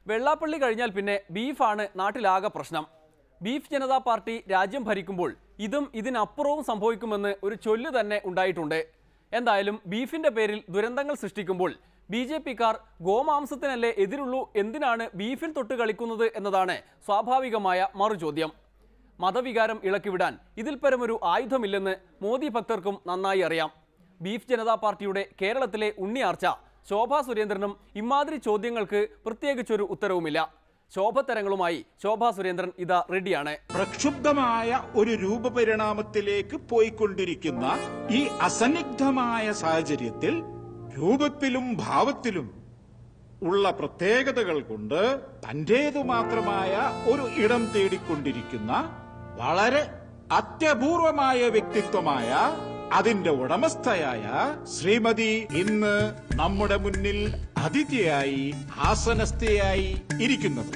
വെള്ളാപ്പള്ളി കഴിഞ്ഞാൽ പിന്നെ ബീഫാണ് നാട്ടിലാകെ പ്രശ്നം ബീഫ് ജനതാ പാർട്ടി രാജ്യം ഭരിക്കുമ്പോൾ ഇതും ഇതിനപ്പുറവും സംഭവിക്കുമെന്ന് ഒരു ചൊല്ല് തന്നെ ഉണ്ടായിട്ടുണ്ട് എന്തായാലും ബീഫിന്റെ പേരിൽ ദുരന്തങ്ങൾ സൃഷ്ടിക്കുമ്പോൾ ബി ജെ പിക്കാർ ഗോമാംസത്തിനല്ലേ എതിരുള്ളൂ എന്തിനാണ് ബീഫിൽ തൊട്ട് കളിക്കുന്നത് എന്നതാണ് സ്വാഭാവികമായ മറുചോദ്യം മതവികാരം ഇളക്കിവിടാൻ ഇതിൽ പരമൊരു ആയുധമില്ലെന്ന് മോദി ഭക്തർക്കും നന്നായി അറിയാം ബീഫ് ജനതാ പാർട്ടിയുടെ കേരളത്തിലെ ഉണ്ണിയാർച്ച ശോഭാ സുരേന്ദ്രനും ഇമാതിരി ചോദ്യങ്ങൾക്ക് പ്രത്യേകിച്ചൊരു ഉത്തരവുമില്ല ശോഭത്തരങ്ങളുമായി ശോഭാ സുരേന്ദ്രൻ ഇതാ റെഡിയാണ് പ്രക്ഷുബ്ധമായ ഒരു രൂപപരിണാമത്തിലേക്ക് പോയിക്കൊണ്ടിരിക്കുന്ന ഈ അസന്നിഗ്ധമായ സാഹചര്യത്തിൽ രൂപത്തിലും ഭാവത്തിലും ഉള്ള പ്രത്യേകതകൾ കൊണ്ട് തന്റേതു മാത്രമായ ഒരു ഇടം തേടിക്കൊണ്ടിരിക്കുന്ന വളരെ അത്യപൂർവമായ വ്യക്തിത്വമായ അതിന്റെ ഉടമസ്ഥയായ ശ്രീമതി ഇന്ന് നമ്മുടെ മുന്നിൽ അതിഥിയായി ആസനസ്ഥയായി ഇരിക്കുന്നത്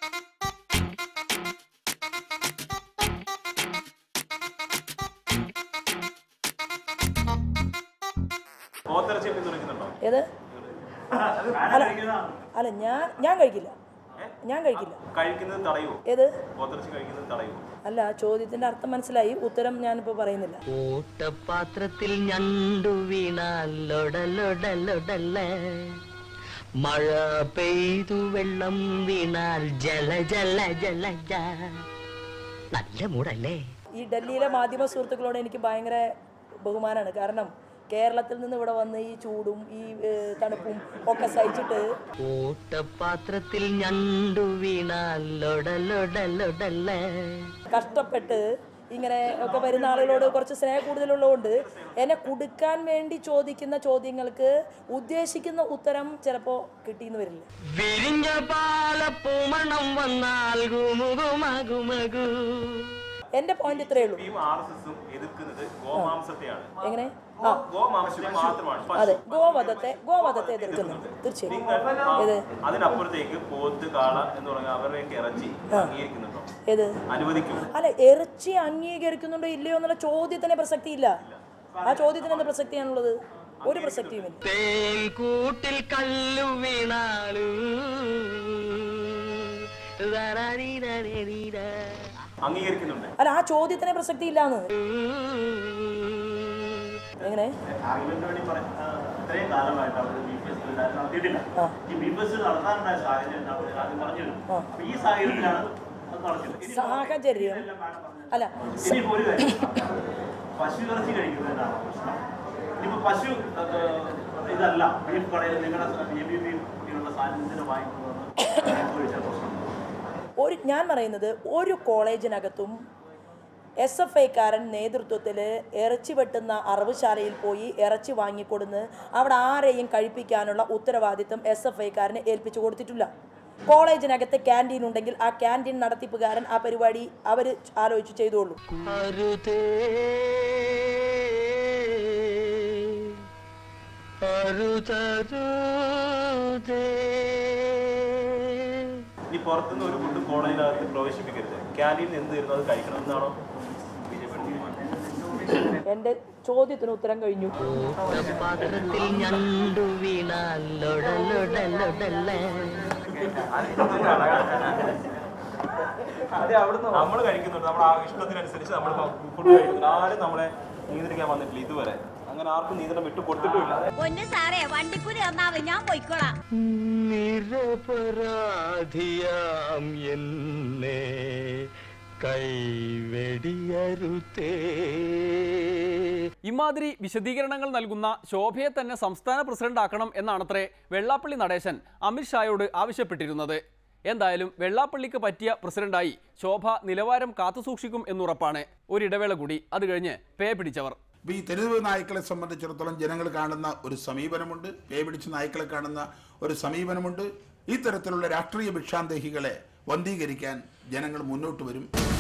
പോത്തിറച്ചി പിന്തുണയ്ക്കുന്നുണ്ടോ ഏത് അല്ല അല്ല ഞാൻ ഞാൻ കഴിക്കില്ല ഞാൻ കഴിക്കില്ല കഴിക്കുന്നത് തടയുമോ ഏത് പോത്തിറച്ചി കഴിക്കുന്നത് തടയുമോ അല്ല ചോദ്യത്തിന്റെ അർത്ഥം മനസ്സിലായി ഉത്തരം ഞാനിപ്പോ പറയുന്നില്ല കൂട്ടപാത്രത്തിൽ ഞണ്ടു വീണാൽ ലൊടലൊടലൊടല മഴ പെയ്തു വെള്ളം വീണാൽ ജല ജല ജല ജ. നല്ല മൂടല്ലേ ഈ ഡൽഹിയിലെ മാധ്യമ സുഹൃത്തുക്കളോട് എനിക്ക് ഭയങ്കര ബഹുമാനമാണ് കാരണം കേരളത്തിൽ നിന്ന് ഇവിടെ വന്ന് ഈ ചൂടും ഈ ഏഹ്, തണുപ്പും ഒക്കെ സഹിച്ചിട്ട് കൂട്ടപാത്രത്തിൽ ഞണ്ടു വീണാൽ ലൊടലൊടലൊടല കഷ്ടപ്പെട്ട് ഇങ്ങനെ ഒക്കെ വരുന്ന ആളുകളോട് കുറച്ച് സ്നേഹം കൂടുതലുള്ളതുകൊണ്ട് എന്നെ കുടുക്കാൻ വേണ്ടി ചോദിക്കുന്ന ചോദ്യങ്ങൾക്ക് ഉദ്ദേശിക്കുന്ന ഉത്തരം ചിലപ്പോൾ കിട്ടിയെന്ന് വരില്ല വിരിഞ്ഞ പാലപ്പൂമണം വന്നാൽ ഗുമുകുമകുമകു എൻ്റെ പോയിന്റ് ഇത്രയേ ഉള്ളൂ ബിയും ആർ എസ് എസും എതിർക്കുന്നത് ഗോമാംസത്തെയാണ് എങ്ങനെ ആ ഗോമാംസത്തെ മാത്രമാണ് അതെ പശു. ഗോവധത്തെ ഗോവധത്തെ എതിർക്കുന്നുണ്ട് തീർച്ചയായും നിങ്ങൾ ഏത് അതിനപ്പുറത്തേക്ക് പോത്ത് കാള എന്ന് പറഞ്ഞ അവരുടെയൊക്കെ ഇറച്ചി അംഗീകരിക്കുന്നുണ്ടോ ഏത് അനുവദിക്കും അല്ല ഇറച്ചി അംഗീകരിക്കുന്നുണ്ടോ ഇല്ലയോ എന്നുള്ള ചോദ്യത്തിന് പ്രസക്തിയില്ല ആ ചോദ്യത്തിന് എന്ത് പ്രസക്തിയാണുള്ളത് ഒരു പ്രസക്തിയുമില്ല തേൻ കൂട്ടിൽ കല്ലു വീണാലു ദരരീരരീര. അംഗീകരിക്കുന്നുണ്ട് അല്ല ആ ചോദ്യത്തിന് പ്രസക്തിയില്ലാന്ന് എങ്ങനെ ആർഗ്യുമെന്റിന് വേണ്ടി പറ- ആ, ഇത്രയും കാലമായിട്ട് അവർ ബീഫ് ഫെസ്റ്റിവൽ നടത്തിയിട്ടില്ല ആ. ഈ ബീഫ് ഫെസ്റ്റിവൽ നടത്താനുണ്ടായ സാഹചര്യം എന്താ അവർ ആദ്യം പറഞ്ഞിരുന്നു ആ. അപ്പൊ ഈ സാഹചര്യത്തിലാണ് അത് നടത്തിയത് ഇനി സാഹചര്യം അല്ല സ- ഇനിയിപ്പോ ഒരു കാര്യം പശു ഇറച്ചി കഴിക്കുന്നതിനാണ് പ്രശ്നം ഇനിയിപ്പോ പശു അത് ഇതല്ല ബീഫ് കടയിൽ നിങ്ങളുടെ എ ബി പി കുട്ടികളുടെ സാന്നിധ്യത്തിന് വാങ്ങിക്കുന്നതെന്ന് ചോദിച്ചാൽ പ്രശ്നം ഒരു ഞാൻ പറയുന്നത് ഒരു കോളേജിനകത്തും എസ് എഫ് ഐക്കാരൻ നേതൃത്വത്തിൽ ഇറച്ചി വെട്ടുന്ന അറവുശാലയിൽ പോയി ഇറച്ചി വാങ്ങിക്കൊടുന്ന് അവിടെ ആരെയും കഴിപ്പിക്കാനുള്ള ഉത്തരവാദിത്തം എസ് എഫ് ഐക്കാരന് ഏൽപ്പിച്ചു കൊടുത്തിട്ടില്ല കോളേജിനകത്ത് ക്യാൻറ്റീൻ ഉണ്ടെങ്കിൽ ആ ക്യാൻറ്റീൻ നടത്തിപ്പുകാരൻ ആ പരിപാടി അവർ ആലോചിച്ച് ചെയ്തോളൂ അരുതേ അരുതരുതേ ഇനി പുറത്തുനിന്ന് ഒരു ഫുഡ് കോളേജിനകത്ത് പ്രവേശിപ്പിക്കരുത് ക്യാൻറ്റീനിൽ എന്ത് തരുന്നു അത് കഴിക്കണം എന്നാണോ ബി ജെ പി തീരുമാനം എൻ്റെ ചോദ്യത്തിന് ഉത്തരം കഴിഞ്ഞു പാത്രത്തിൽ ഞണ്ടു വീണാൽ ലൊടലൊടലൊടല നമ്മൾ കഴിക്കുന്നുണ്ട് നമ്മുടെ ആ ഇഷ്ടത്തിനനുസരിച്ച് നമ്മൾ ഫുഡ് കഴിക്കുന്നുണ്ട് ആരും നമ്മളെ നിയന്ത്രിക്കാൻ വന്നിട്ടില്ല ഇതുവരെ അങ്ങനെ ആർക്കും നിയന്ത്രണം വിട്ടു കൊടുത്തിട്ടുമില്ല പൊന്നു സാറേ വണ്ടിക്കൂലി തന്നാ മതി ഞാൻ പോയിക്കോളാം നിരപരാധിയാം എന്നെ കൈവെടിയരുത്തേ ഇമാതിരി വിശദീകരണങ്ങൾ നൽകുന്ന ശോഭയെ തന്നെ സംസ്ഥാന പ്രസിഡന്റ് ആക്കണം എന്നാണത്രേ വെള്ളാപ്പള്ളി നടേശൻ അമിത്ഷായോട് ആവശ്യപ്പെട്ടിരുന്നത് എന്തായാലും വെള്ളാപ്പള്ളിക്ക് പറ്റിയ പ്രസിഡന്റായി ശോഭ നിലവാരം കാത്തുസൂക്ഷിക്കും എന്നുറപ്പാണ് ഒരിടവേള കൂടി അത് കഴിഞ്ഞ് പേ പിടിച്ചവർ ഇപ്പൊ ഈ തെരുവ് നായ്ക്കളെ സംബന്ധിച്ചിടത്തോളം ജനങ്ങൾ കാണുന്ന ഒരു സമീപനമുണ്ട് പേ പിടിച്ച നായ്ക്കളെ കാണുന്ന ഒരു സമീപനമുണ്ട് ഈ തരത്തിലുള്ള രാഷ്ട്രീയ ഭിക്ഷാന്തേഹികളെ വന്ധീകരിക്കാൻ ജനങ്ങൾ മുന്നോട്ട് വരും